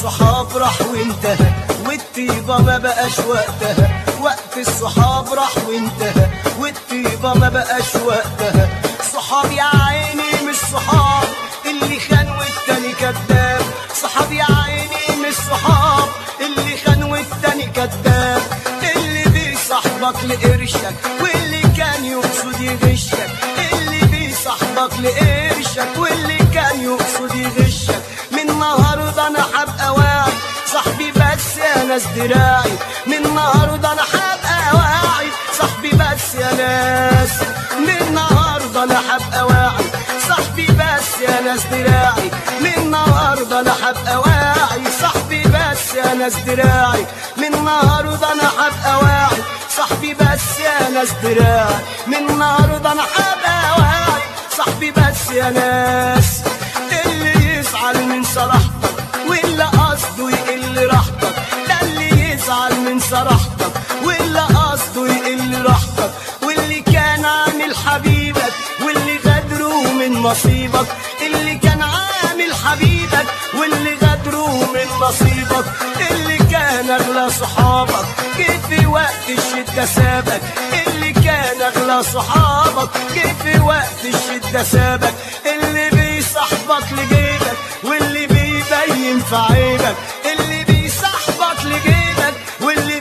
الصحاب راح وانتهى والطيبة ما بقاش وقتها وقت الصحاب راح وانتهى والطيبة ما بقاش وقتها صحاب يا عيني مش صحاب اللي خان والتاني كذاب صحاب يا عيني مش صحاب اللي خان والتاني كذاب اللي بيصاحبك لقرشك واللي كان يقصد يغشك اللي بيصاحبك لقرشك واللي كان يقصد يغشك من النهارده انا هبقى واعي صاحبي بس يا ناس دراعي من النهارده انا هبقى واعي صاحبي بس يا ناس من النهارده انا هبقى واعي صاحبي بس يا ناس دراعي من النهارده انا هبقى واعي صاحبي بس يا ناس دراعي من النهارده انا هبقى واعي صاحبي بس يا ناس دراعي من النهارده انا هبقى واعي صاحبي بس يا ناس اللي يزعل من صراحتك واللي قصده يقل راحتك ده اللي يزعل من صراحتك واللي قصده يقل راحتك واللي كان عامل حبيبك واللي غدره من نصيبك اللي كان عامل حبيبك واللي غدره من نصيبك اللي كان اغلى صحابك جه في وقت الشدة سابك اللي كان اغلى صحابك جه في وقت الشدة سابك اللي بيصاحبك لجيبك واللي بيبين في عيبك اللي بيصاحبك لجيبك واللي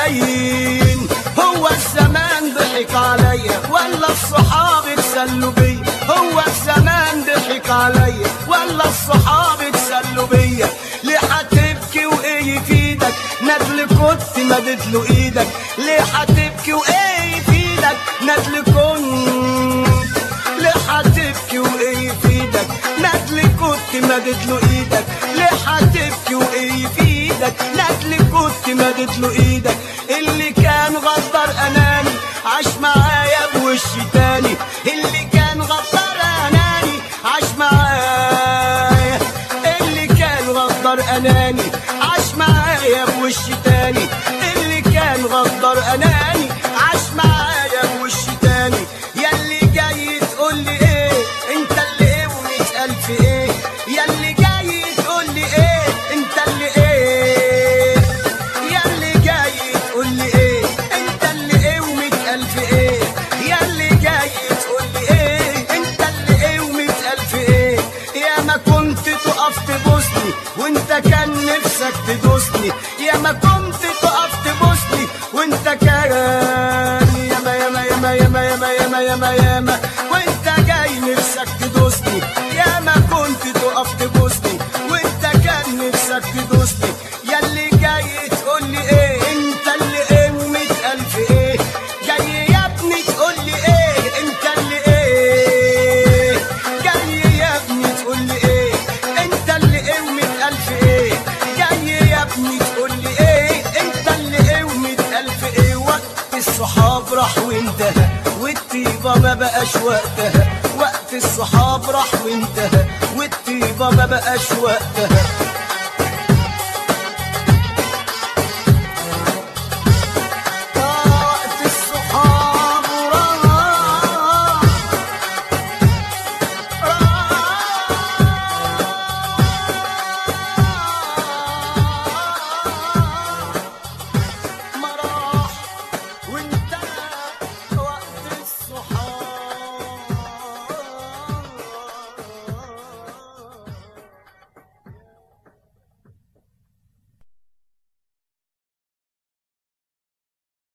بيبين هو الزمان ضحك عليا ولا الصحاب اتسلوا بيا هو الزمان ضحك عليا ولا الصحاب اتسلوا بيا ليه هتبكي وايه يفيدك ندل كنت مدت له ايدك ليه هتبكي وايه يفيدك ندل كنت ليه هتبكي وايه يفيدك ندل كنت مدت له ايدك ليه هتبكي وايه يفيدك ندل كنت مدت له ايدك اللي كان غدر اناني عاش معايا بوش تاني اللي كان غدر اناني عاش معايا اللي كان غدر اناني عاش معايا بوش تاني اللي كان غدر اناني عاش معايا بوش تاني ياللي جاي تقول لي ايه انت اللي ايه ومئة الف ايه ياللي جاي تقول لي ايه انت اللي ايه ياللي جاي تقول لي ايه انت اللي ايه ومئة الف ايه ياللي جاي تقول لي ايه انت اللي ايه ومئة الف ايه يا ما كنت تقف تبوسني وانت كان نفسك تدوسني يا ما كنت تقف تبوسني وانت كان ياما ياما ياما ياما ياما ياما ياما ياما وانت جاي نفسك تدوسني يا ما كنت تقف تبوسني وانت كان نفسك تدوسني ياللي جاي تقول لي ايه انت اللي ايه ومئة الف ايه جاي يا ابني تقول لي ايه انت اللي ايه جاي يا ابني تقول لي ايه انت اللي ايه ومئة الف ايه جاي يا ابني تقول لي ايه انت اللي ايه ومئة الف ايه وقت الصحاب راح وانتهى والطيبة ما بقاش وقتها وقت الصحاب راح وانتهى والطيبة ما بقاش وقتها